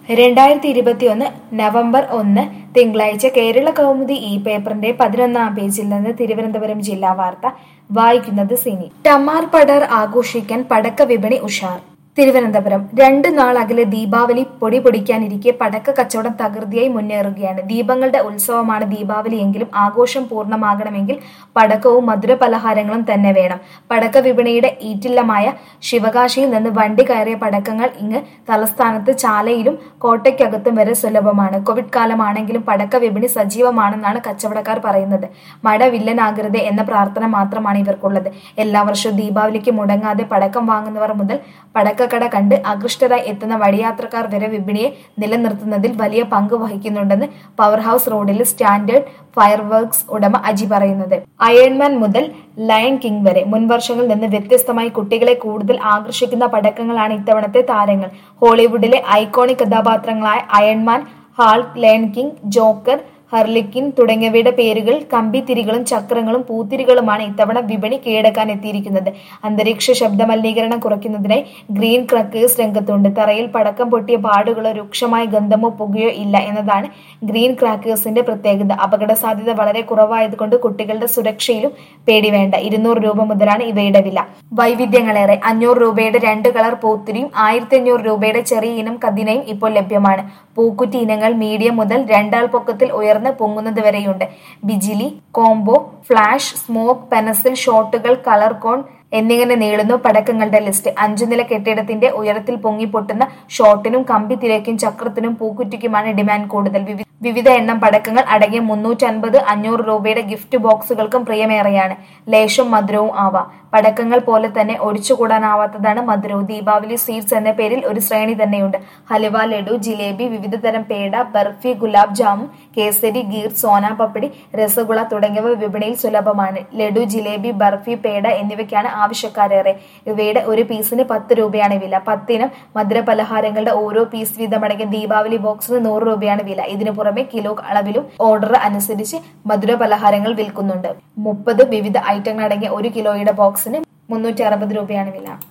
രണ്ടായിരത്തി ഇരുപത്തിയൊന്ന് നവംബർ ഒന്ന് തിങ്കളാഴ്ച കേരള കൗമുദി ഈ പേപ്പറിന്റെ പതിനൊന്നാം പേജിൽ നിന്ന് തിരുവനന്തപുരം ജില്ലാ വാർത്ത വായിക്കുന്നത് സിനി ടമാർ പടാർ ആഘോഷിക്കാൻ പടക്ക വിപണി ഉഷാർ തിരുവനന്തപുരം രണ്ട് നാൾ അകലെ ദീപാവലി പൊടി പൊടിക്കാനിരിക്കെ പടക്ക കച്ചവടം തകൃതിയായി മുന്നേറുകയാണ് ദീപങ്ങളുടെ ഉത്സവമാണ് ദീപാവലി എങ്കിലും ആഘോഷം പൂർണ്ണമാകണമെങ്കിൽ പടക്കവും മധുര പലഹാരങ്ങളും തന്നെ വേണം പടക്ക വിപണിയുടെ ഈറ്റില്ലമായ ശിവകാശിയിൽ നിന്ന് വണ്ടി കയറിയ പടക്കങ്ങൾ ഇങ്ങ് തലസ്ഥാനത്ത് ചാലയിലും കോട്ടയ്ക്കകത്തും വരെ സുലഭമാണ് കോവിഡ് കാലമാണെങ്കിലും പടക്ക വിപണി സജീവമാണെന്നാണ് കച്ചവടക്കാർ പറയുന്നത് മഴ വില്ലനാകരുത് എന്ന പ്രാർത്ഥന മാത്രമാണ് ഇവർക്കുള്ളത് എല്ലാ വർഷവും ദീപാവലിക്ക് മുടങ്ങാതെ പടക്കം വാങ്ങുന്നവർ മുതൽ പടക്കക്കട കണ്ട് ആകൃഷ്ടരായി എത്തുന്ന വഴിയാത്രക്കാർ വരെ വിപണിയെ നിലനിർത്തുന്നതിൽ വലിയ പങ്ക് വഹിക്കുന്നുണ്ടെന്ന് പവർ ഹൗസ് റോഡിൽ സ്റ്റാൻഡേർഡ് ഫയർവർക്സ് ഉടമ അജി പറയുന്നത് അയൺമാൻ മുതൽ ലയൺ കിങ് വരെ മുൻവർഷങ്ങളിൽ നിന്ന് വ്യത്യസ്തമായി കുട്ടികളെ കൂടുതൽ ആകർഷിക്കുന്ന പടക്കങ്ങളാണ് ഇത്തവണത്തെ താരങ്ങൾ ഹോളിവുഡിലെ ഐക്കോണിക് കഥാപാത്രങ്ങളായ Iron Man Hulk Lion King Joker Harlequin തുടങ്ങിയവയുടെ പേരുകൾ കമ്പിത്തിരികളും ചക്രങ്ങളും പൂത്തിരികളുമാണ് ഇത്തവണ വിപണി കീഴടക്കാൻ എത്തിയിരിക്കുന്നത് അന്തരീക്ഷ ശബ്ദ മലിനീകരണം കുറയ്ക്കുന്നതിനായി ഗ്രീൻ ക്രക്കേഴ്സ് രംഗത്തുണ്ട് തറയിൽ പടക്കം പൊട്ടിയ പാടുകളോ രൂക്ഷമായ ഗന്ധമോ പുകയോ ഇല്ല എന്നതാണ് ഗ്രീൻ ക്രാക്കേഴ്സിന്റെ പ്രത്യേകത അപകട സാധ്യത വളരെ കുറവായതുകൊണ്ട് കുട്ടികളുടെ സുരക്ഷയിലും പേടി വേണ്ട ഇരുന്നൂറ് രൂപ മുതലാണ് ഇവയുടെ വില വൈവിധ്യങ്ങളേറെ അഞ്ഞൂറ് രൂപയുടെ രണ്ട് കളർ പൂത്തിരിയും ആയിരത്തി അഞ്ഞൂറ് രൂപയുടെ ചെറിയ ഇനം കതിനയും ഇപ്പോൾ ലഭ്യമാണ് പൂക്കുറ്റി ഇനങ്ങൾ മീഡിയം മുതൽ രണ്ടാൾ പൊക്കത്തിൽ ഉയർന്ന് പൊങ്ങുന്നത് വരെയുണ്ട് ബിജിലി കോംബോ ഫ്ലാഷ് സ്മോക്ക് പെനസിൽ ഷോട്ടുകൾ കളർ കോൺ എന്നിങ്ങനെ നീളുന്നു പടക്കങ്ങളുടെ ലിസ്റ്റ് അഞ്ചു നില കെട്ടിടത്തിന്റെ ഉയരത്തിൽ പൊങ്ങി പൊട്ടുന്ന ഷോട്ടിനും കമ്പി തിരക്കും ചക്രത്തിനും പൂക്കുറ്റിക്കുമാണ് ഡിമാൻഡ് കൂടുതൽ വിവി- വിവിധ എണ്ണം പടക്കങ്ങൾ അടങ്ങിയ മുന്നൂറ്റി അൻപത് അഞ്ഞൂറ് രൂപയുടെ ഗിഫ്റ്റ് ബോക്സുകൾക്കും പ്രിയമേറെയാണ് ലേശം മധുരവും ആവാം പടക്കങ്ങൾ പോലെ തന്നെ ഒഴിച്ചുകൂടാനാവാത്തതാണ് മധുരവും ദീപാവലി സ്വീറ്റ്സ് എന്ന പേരിൽ ഒരു ശ്രേണി തന്നെയുണ്ട് ഹലുവ ലഡു ജിലേബി വിവിധ തരം പേട ബർഫി ഗുലാബ് ജാമുൻ കേസരി ഗീർ സോന പപ്പടി രസഗുള തുടങ്ങിയവ വിപണിയിൽ സുലഭമാണ് ലഡു ജിലേബി ബർഫി പേട എന്നിവയ്ക്കാണ് ആവശ്യക്കാരേറെ ഇവയുടെ ഒരു പീസിന് പത്ത് രൂപയാണ് വില പത്തിനം മധുര പലഹാരങ്ങളുടെ ഓരോ പീസ് വീതമടങ്ങിയ ദീപാവലി ബോക്സിന് നൂറ് രൂപയാണ് വില ഇതിനു പുറമെ കിലോ അളവിലും ഓർഡർ അനുസരിച്ച് മധുര പലഹാരങ്ങൾ വിൽക്കുന്നുണ്ട് മുപ്പത് വിവിധ ഐറ്റങ്ങൾ അടങ്ങിയ ഒരു കിലോയുടെ ബോക്സിന് മുന്നൂറ്റി അറുപത് രൂപയാണ് വില